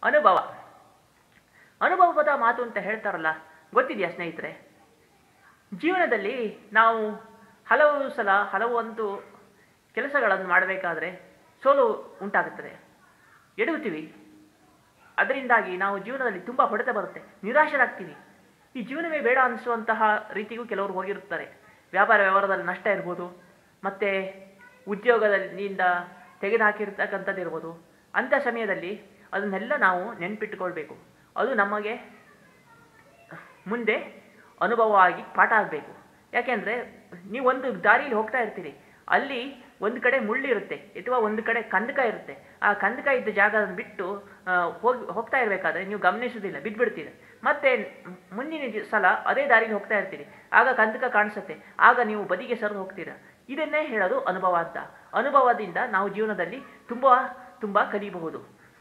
ಅನುಭವ ಅನುಭವದ ಮಾತು ಅಂತ ಹೇಳ್ತಾರಲ್ಲ ಗೊತ್ತಿದೆಯಾ ಸ್ನೇಹಿತರೆ ಜೀವನದಲ್ಲಿ ನಾವು ಹಲವು ಸಲ ಹಲವು ಒಂದು ಕೆಲಸಗಳನ್ನು ಮಾಡಬೇಕಾದ್ರೆ ಸೋಲು ಉಂಟಾಗುತ್ತದೆ ಎಡುಗುತ್ತೀವಿ ಅದರಿಂದಾಗಿ ನಾವು ಜೀವನದಲ್ಲಿ ತುಂಬ ಹೊಡೆತ ಬರುತ್ತೆ ನಿರಾಶರಾಗ್ತೀವಿ ಈ ಜೀವನವೇ ಬೇಡ ಅನಿಸುವಂತಹ ರೀತಿಗೂ ಕೆಲವರು ಹೋಗಿರುತ್ತಾರೆ ವ್ಯಾಪಾರ ವ್ಯವಹಾರದಲ್ಲಿ ನಷ್ಟ ಇರ್ಬೋದು ಮತ್ತು ಉದ್ಯೋಗದಲ್ಲಿಂದ ತೆಗೆದುಹಾಕಿರ್ತಕ್ಕಂಥದ್ದು ಇರ್ಬೋದು ಅಂಥ ಸಮಯದಲ್ಲಿ ಅದನ್ನೆಲ್ಲ ನಾವು ನೆನ್ಪಿಟ್ಟುಕೊಳ್ಬೇಕು ಅದು ನಮಗೆ ಮುಂದೆ ಅನುಭವ ಆಗಿ ಪಾಠ ಆಗಬೇಕು ಯಾಕೆಂದರೆ ನೀವು ಒಂದು ದಾರಿಯಲ್ಲಿ ಹೋಗ್ತಾ ಇರ್ತೀರಿ ಅಲ್ಲಿ ಒಂದು ಕಡೆ ಮುಳ್ಳಿರುತ್ತೆ ಅಥವಾ ಒಂದು ಕಡೆ ಕಂದಕ ಇರುತ್ತೆ ಆ ಕಂದಕ ಇದ್ದ ಜಾಗವನ್ನು ಬಿಟ್ಟು ಆ, ಹೋಗಿ ಹೋಗ್ತಾ ಇರಬೇಕಾದ್ರೆ ನೀವು ಗಮನಿಸೋದಿಲ್ಲ ಬಿದ್ದುಬಿಡ್ತೀರಿ ಮತ್ತೆ ಮುಂದಿನ ಜಿ- ಸಲ ಅದೇ ದಾರಿಯಲ್ಲಿ ಹೋಗ್ತಾ ಇರ್ತೀರಿ ಆಗ ಕಂದಕ ಕಾಣಿಸುತ್ತೆ ಆಗ ನೀವು ಬದಿಗೆ ಸರಿದು ಹೋಗ್ತೀರಾ ಇದನ್ನೇ ಹೇಳೋದು ಅನುಭವ ಅಂತ ಅನುಭವದಿಂದ ನಾವು ಜೀವನದಲ್ಲಿ ತುಂಬ ತುಂಬ ಕಲಿಯಬಹುದು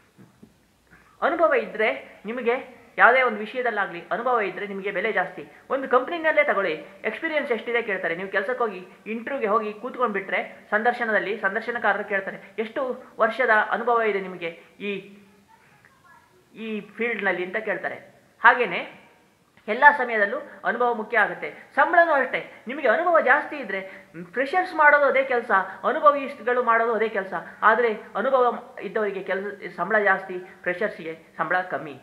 ಅನುಭವ ಇದ್ದರೆ ನಿಮಗೆ ಯಾವುದೇ ಒಂದು ವಿಷಯದಲ್ಲಾಗಲಿ ಅನುಭವ ಇದ್ದರೆ ನಿಮಗೆ ಬೆಲೆ ಜಾಸ್ತಿ ಒಂದು ಕಂಪ್ನಿನಲ್ಲೇ ತಗೊಳ್ಳಿ ಎಕ್ಸ್ಪೀರಿಯನ್ಸ್ ಎಷ್ಟಿದೆ ಕೇಳ್ತಾರೆ ನೀವು ಕೆಲಸಕ್ಕೆ ಹೋಗಿ ಇಂಟರ್ವ್ಯೂಗೆ ಹೋಗಿ ಕೂತ್ಕೊಂಡ್ಬಿಟ್ರೆ ಸಂದರ್ಶನದಲ್ಲಿ ಸಂದರ್ಶನಕಾರರು ಕೇಳ್ತಾರೆ ಎಷ್ಟು ವರ್ಷದ ಅನುಭವ ಇದೆ ನಿಮಗೆ ಈ ಈ ಫೀಲ್ಡ್ನಲ್ಲಿ ಅಂತ ಕೇಳ್ತಾರೆ ಹಾಗೆಯೇ ಎಲ್ಲ ಸಮಯದಲ್ಲೂ ಅನುಭವ ಮುಖ್ಯ ಆಗುತ್ತೆ ಸಂಬಳನೂ ಅಷ್ಟೇ ನಿಮಗೆ ಅನುಭವ ಜಾಸ್ತಿ ಇದ್ದರೆ ಫ್ರೆಷರ್ಸ್ ಮಾಡೋದು ಅದೇ ಕೆಲಸ ಅನುಭವಿಗಳು ಮಾಡೋದು ಅದೇ ಕೆಲಸ ಆದರೆ ಅನುಭವ ಇದ್ದವರಿಗೆ ಕೆಲಸ ಸಂಬಳ ಜಾಸ್ತಿ ಫ್ರೆಷರ್ಸ್ಗೆ ಸಂಬಳ ಕಮ್ಮಿ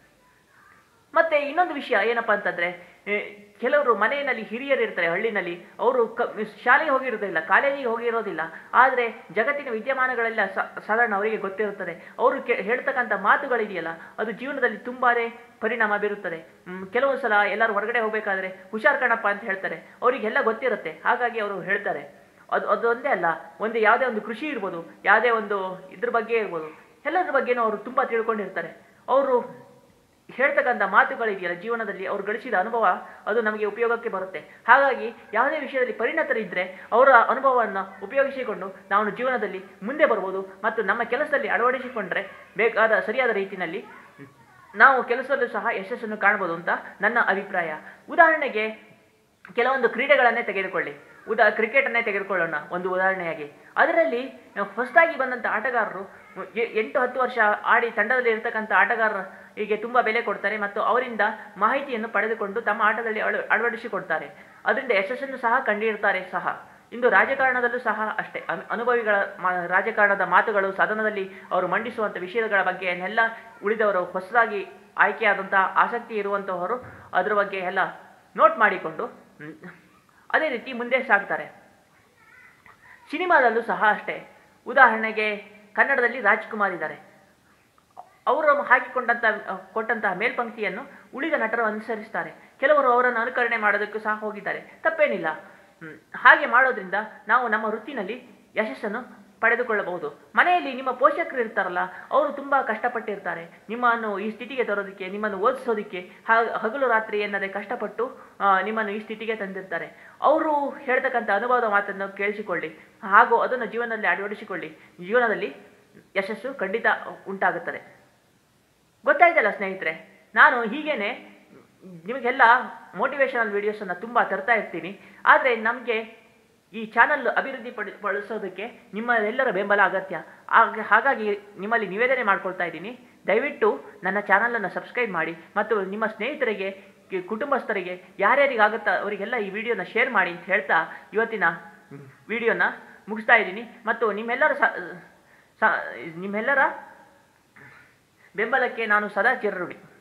ಮತ್ತೆ ಇನ್ನೊಂದು ವಿಷಯ ಏನಪ್ಪ ಅಂತಂದ್ರೆ ಏ, ಕೆಲವರು ಮನೆಯಲ್ಲಿ ಹಿರಿಯರು ಇರ್ತಾರೆ ಹಳ್ಳಿನಲ್ಲಿ ಅವರು ಕ ಶಾಲೆಗೆ ಹೋಗಿರೋದಿಲ್ಲ ಕಾಲೇಜಿಗೆ ಹೋಗಿರೋದಿಲ್ಲ ಆದರೆ ಜಗತ್ತಿನ ವಿದ್ಯಮಾನಗಳೆಲ್ಲ ಸ- ಸಾಧಾರಣ ಅವರಿಗೆ ಗೊತ್ತಿರುತ್ತದೆ ಅವರು ಕೆ ಹೇಳ್ತಕ್ಕಂಥ ಮಾತುಗಳಿದೆಯಲ್ಲ ಅದು ಜೀವನದಲ್ಲಿ ತುಂಬಾನೇ ಪರಿಣಾಮ ಬೀರುತ್ತದೆ ಮ್, ಕೆಲವು ಸಲ ಎಲ್ಲರೂ ಹೊರಗಡೆ ಹೋಗಬೇಕಾದ್ರೆ ಹುಷಾರ್ ಕಣಪ್ಪ ಅಂತ ಹೇಳ್ತಾರೆ ಅವರಿಗೆಲ್ಲ ಗೊತ್ತಿರುತ್ತೆ ಹಾಗಾಗಿ ಅವರು ಹೇಳ್ತಾರೆ ಅದು ಅದೊಂದೇ ಅಲ್ಲ ಒಂದು ಯಾವುದೇ ಒಂದು ಕೃಷಿ ಇರ್ಬೋದು ಯಾವುದೇ ಒಂದು ಇದ್ರ ಬಗ್ಗೆ ಇರ್ಬೋದು ಎಲ್ಲದ್ರ ಬಗ್ಗೆನೂ ಅವರು ತುಂಬ ತಿಳ್ಕೊಂಡಿರ್ತಾರೆ ಅವರು ಹೇಳ್ತಕ್ಕಂಥ ಮಾತುಗಳಿದೆಯಲ್ಲ ಜೀವನದಲ್ಲಿ ಅವ್ರು ಗಳಿಸಿದ ಅನುಭವ ಅದು ನಮಗೆ ಉಪಯೋಗಕ್ಕೆ ಬರುತ್ತೆ ಹಾಗಾಗಿ ಯಾವುದೇ ವಿಷಯದಲ್ಲಿ ಪರಿಣತರಿದ್ದರೆ ಅವರ ಅನುಭವವನ್ನು ಉಪಯೋಗಿಸಿಕೊಂಡು ನಾವು ಜೀವನದಲ್ಲಿ ಮುಂದೆ ಬರ್ಬೋದು ಮತ್ತು ನಮ್ಮ ಕೆಲಸದಲ್ಲಿ ಅಳವಡಿಸಿಕೊಂಡ್ರೆ ಬೇಕಾದ ಸರಿಯಾದ ರೀತಿಯಲ್ಲಿ ನಾವು ಕೆಲಸದಲ್ಲೂ ಸಹ ಯಶಸ್ಸನ್ನು ಕಾಣ್ಬೋದು ಅಂತ ನನ್ನ ಅಭಿಪ್ರಾಯ ಉದಾಹರಣೆಗೆ ಕೆಲವೊಂದು ಕ್ರೀಡೆಗಳನ್ನೇ ತೆಗೆದುಕೊಳ್ಳಿ ಉದಾ ಕ್ರಿಕೆಟನ್ನೇ ತೆಗೆದುಕೊಳ್ಳೋಣ ಒಂದು ಉದಾಹರಣೆಯಾಗಿ ಅದರಲ್ಲಿ ಹೊಸದಾಗಿ ಬಂದಂಥ ಆಟಗಾರರು ಎ- ಎಂಟು ಹತ್ತು ವರ್ಷ ಆಡಿ ತಂಡದಲ್ಲಿ ಇರತಕ್ಕಂಥ ಆಟಗಾರರಿಗೆ ತುಂಬ ಬೆಲೆ ಕೊಡ್ತಾರೆ ಮತ್ತು ಅವರಿಂದ ಮಾಹಿತಿಯನ್ನು ಪಡೆದುಕೊಂಡು ತಮ್ಮ ಆಟದಲ್ಲಿ ಅಳ ಅಳವಡಿಸಿಕೊಡ್ತಾರೆ ಅದರಿಂದ ಯಶಸ್ಸನ್ನು ಸಹ ಕಂಡಿರ್ತಾರೆ ಸಹ ಇಂದು ರಾಜಕಾರಣದಲ್ಲೂ ಸಹ ಅಷ್ಟೇ ಅನು- ಅನುಭವಿಗಳ ಮಾ- ರಾಜಕಾರಣದ ಮಾತುಗಳು ಸದನದಲ್ಲಿ ಅವರು ಮಂಡಿಸುವಂಥ ವಿಷಯಗಳ ಬಗ್ಗೆ ಎಲ್ಲ ಉಳಿದವರು ಹೊಸದಾಗಿ ಆಯ್ಕೆಯಾದಂಥ ಆಸಕ್ತಿ ಇರುವಂತಹವರು ಅದರ ಬಗ್ಗೆ ಎಲ್ಲ ನೋಟ್ ಮಾಡಿಕೊಂಡು ಹ್ಮ್, ಅದೇ ರೀತಿ ಮುಂದೆ ಸಾಗ್ತಾರೆ ಸಿನಿಮಾದಲ್ಲೂ ಸಹ ಅಷ್ಟೇ ಉದಾಹರಣೆಗೆ ಕನ್ನಡದಲ್ಲಿ ರಾಜ್ಕುಮಾರ್ ಇದ್ದಾರೆ ಅವರು ಹಾಕಿಕೊಂಡಂಥ ಕೊಟ್ಟಂತಹ ಮೇಲ್ಪಂಕ್ತಿಯನ್ನು ಉಳಿದ ನಟರು ಅನುಸರಿಸ್ತಾರೆ ಕೆಲವರು ಅವರನ್ನು ಅನುಕರಣೆ ಮಾಡೋದಕ್ಕೂ ಸಹ ಹೋಗಿದ್ದಾರೆ ತಪ್ಪೇನಿಲ್ಲ ಹ್ಮ್. ಹಾಗೆ ಮಾಡೋದ್ರಿಂದ ನಾವು ನಮ್ಮ ವೃತ್ತಿನಲ್ಲಿ ಯಶಸ್ಸನ್ನು ಪಡೆದುಕೊಳ್ಳಬಹುದು ಮನೆಯಲ್ಲಿ ನಿಮ್ಮ ಪೋಷಕರು ಇರ್ತಾರಲ್ಲ ಅವರು ತುಂಬ ಕಷ್ಟಪಟ್ಟಿರ್ತಾರೆ ನಿಮ್ಮನ್ನು ಈ ಸ್ಥಿತಿಗೆ ತರೋದಕ್ಕೆ ನಿಮ್ಮನ್ನು ಓದಿಸೋದಕ್ಕೆ ಹ- ಹಗಲು ರಾತ್ರಿ ಎನ್ನದೆ ಕಷ್ಟಪಟ್ಟು ಆ, ನಿಮ್ಮನ್ನು ಈ ಸ್ಥಿತಿಗೆ ತಂದಿರ್ತಾರೆ ಅವರು ಹೇಳ್ತಕ್ಕಂಥ ಅನುಭವದ ಮಾತನ್ನು ಕೇಳಿಸಿಕೊಳ್ಳಿ ಹಾಗೂ ಅದನ್ನು ಜೀವನದಲ್ಲಿ ಅಳವಡಿಸಿಕೊಳ್ಳಿ ಜೀವನದಲ್ಲಿ ಯಶಸ್ಸು ಖಂಡಿತ ಉಂಟಾಗುತ್ತದೆ ಗೊತ್ತಾಯ್ತಲ್ಲ ಸ್ನೇಹಿತರೆ ನಾನು ಹೀಗೇನೆ ನಿಮಗೆಲ್ಲ ಮೋಟಿವೇಶನಲ್ ವೀಡಿಯೋಸನ್ನು ತುಂಬ ತರ್ತಾ ಇರ್ತೀನಿ ಆದರೆ ನಮಗೆ ಈ ಚಾನಲ್ ಅಭಿವೃದ್ಧಿ ಪಡಿ ಪಡಿಸೋದಕ್ಕೆ ನಿಮ್ಮೆಲ್ಲರ ಬೆಂಬಲ ಅಗತ್ಯ ಹಾಗ ಹಾಗಾಗಿ ನಿಮ್ಮಲ್ಲಿ ನಿವೇದನೆ ಮಾಡ್ಕೊಳ್ತಾ ಇದ್ದೀನಿ ದಯವಿಟ್ಟು ನನ್ನ ಚಾನಲನ್ನು ಸಬ್ಸ್ಕ್ರೈಬ್ ಮಾಡಿ ಮತ್ತು ನಿಮ್ಮ ಸ್ನೇಹಿತರಿಗೆ ಕಿ- ಕುಟುಂಬಸ್ಥರಿಗೆ ಯಾರ್ಯಾರಿಗಾಗುತ್ತಾ ಅವರಿಗೆಲ್ಲ ಈ ವಿಡಿಯೋನ ಶೇರ್ ಮಾಡಿ ಅಂತ ಹೇಳ್ತಾ ಇವತ್ತಿನ ವಿಡಿಯೋನ ಮುಗಿಸ್ತಾ ಇದ್ದೀನಿ ಮತ್ತು ನಿಮ್ಮೆಲ್ಲರ ಸ ಸ- ನಿಮ್ಮೆಲ್ಲರ ಬೆಂಬಲಕ್ಕೆ ನಾನು ಸದಾ ಚಿರಋಣಿ